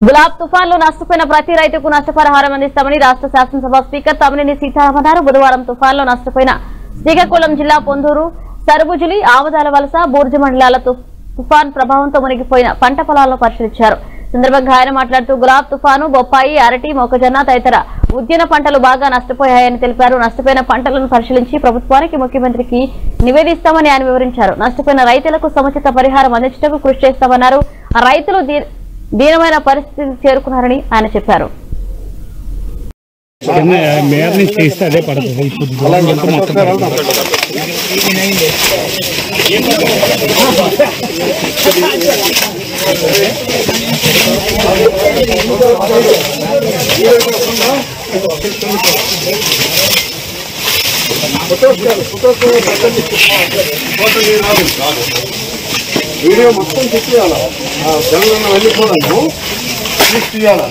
గులాబ్ తుఫాన్లో నష్టపోయిన ప్రతి రైతుకు నష్టపరిహారం అందిస్తామని రాష్ట్ర శాసనసభ స్పీకర్ తమ్మినేని సీతారాం అన్నారు బుధవారం తుఫాన్లో నష్టపోయిన శ్రీకాకుళం జిల్లా పొందూరు సరుబుజులి ఆవదాల వలస బూర్జు మండలాల తు- తుఫాన్ ప్రభావంతో మునిగిపోయిన పంట పొలాలను పరిశీలించారు ఈ సందర్భంగా ఆయన మాట్లాడుతూ గులాబ్ తుఫాను బొప్పాయి అరటి మొక్కజొన్న తదితర ఉద్యాన పంటలు బాగా నష్టపోయాయని తెలిపారు నష్టపోయిన పంటలను పరిశీలించి ప్రభుత్వానికి ముఖ్యమంత్రికి నివేదిస్తామని ఆయన వివరించారు నష్టపోయిన రైతులకు సముచిత పరిహారం అందించడానికి కృషి చేస్తామన్నారు ఆ రైతులు దీ- దీనమైన పరిస్థితికి చేరుకున్నారని ఆయన చెప్పారు కింద మేర నుంచి చేస్తే అదే పడుతుంది ఇప్పుడు దూరం వెళ్తే మొత్తం పడుతుంది. వీడియో మొత్తం చెప్పేయాల తెలంగాణ వెళ్ళిపోవడము తీసి తీయాల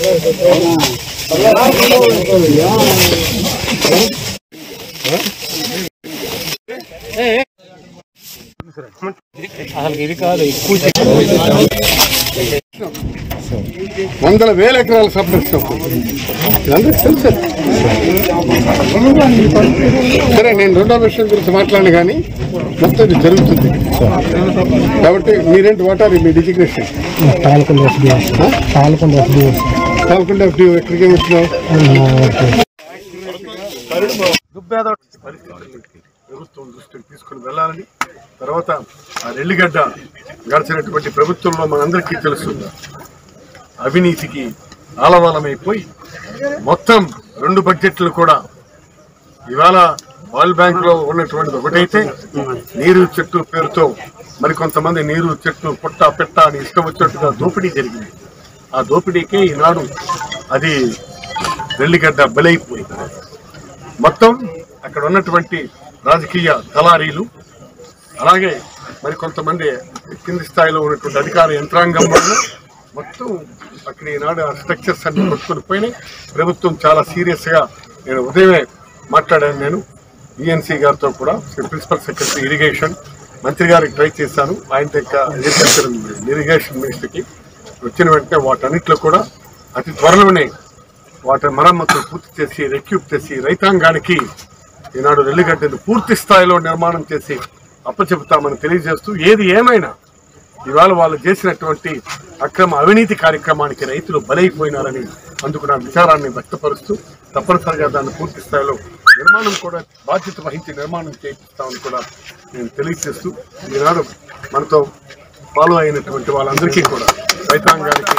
అసలు ఇది కాదు ఎక్కువ వందల వేల ఎకరాల సబ్జెక్ట్ ఇదంతా తెలుసు సరే నేను రెండో విషయం గురించి మాట్లాడను కానీ మొత్తం ఇది జరుగుతుంది కాబట్టి మీరేంటి వాటారు మీ designation Palakonda SDS Palakonda SDS Palakonda ఎక్కడికి వచ్చినావు దుబ్బేద పరిస్థితులకి ప్రభుత్వం దృష్టికి తీసుకుని వెళ్ళాలని తర్వాత ఆ రెల్లిగడ్డ గడిచినటువంటి ప్రభుత్వంలో మనందరికీ తెలుసు అవినీతికి ఆలవాలమైపోయి మొత్తం రెండు బడ్జెట్లు కూడా ఇవాళ వరల్డ్ బ్యాంక్ లో ఉన్నటువంటి ఒకటైతే నీరు చెట్టు పేరుతో మరికొంతమంది నీరు చెట్టు పుట్ట పెట్ట అని ఇష్టం వచ్చినట్టుగా దోపిడీ జరిగింది ఆ దోపిడీకే ఈనాడు అది రెల్లిగడ్డ బలైపోయింది మొత్తం అక్కడ ఉన్నటువంటి రాజకీయ దళారీలు అలాగే మరి కొంతమంది కింది స్థాయిలో ఉన్నటువంటి అధికార యంత్రాంగం వల్ల మొత్తం అక్కడ ఈనాడు ఆ స్ట్రక్చర్స్ అన్ని కొట్టుకొని పోయినాయి ప్రభుత్వం చాలా సీరియస్ గా నేను ఉదయమే మాట్లాడాను నేను ఈఎన్సీ గారితో కూడా ప్రిన్సిపల్ సెక్రటరీ ఇరిగేషన్ మంత్రి గారికి ట్రై చేశాను ఆయన దగ్గర అగ్రికల్చర్ ఇరిగేషన్ మినిస్టర్కి వచ్చిన వెంటనే వాటన్నిటిలో కూడా అతి త్వరలోనే వాటి మరమ్మతులు పూర్తి చేసి రెక్యూప్ చేసి రైతాంగానికి ఈనాడు రెల్లిగడ్డను పూర్తి స్థాయిలో నిర్మాణం చేసి అప్పచెబుతామని తెలియజేస్తూ ఏది ఏమైనా ఇవాళ వాళ్ళు చేసినటువంటి అక్రమ అవినీతి కార్యక్రమానికి రైతులు బలైపోయినారని అందుకు నా విచారాన్ని వ్యక్తపరుస్తూ తప్పనిసరిగా దాన్ని పూర్తి స్థాయిలో నిర్మాణం కూడా బాధ్యత వహించి నిర్మాణం చేయిస్తామని కూడా నేను తెలియజేస్తూ ఈనాడు మనతో ఫాలో అయినటువంటి వాళ్ళందరికీ కూడా రైతాంగానికి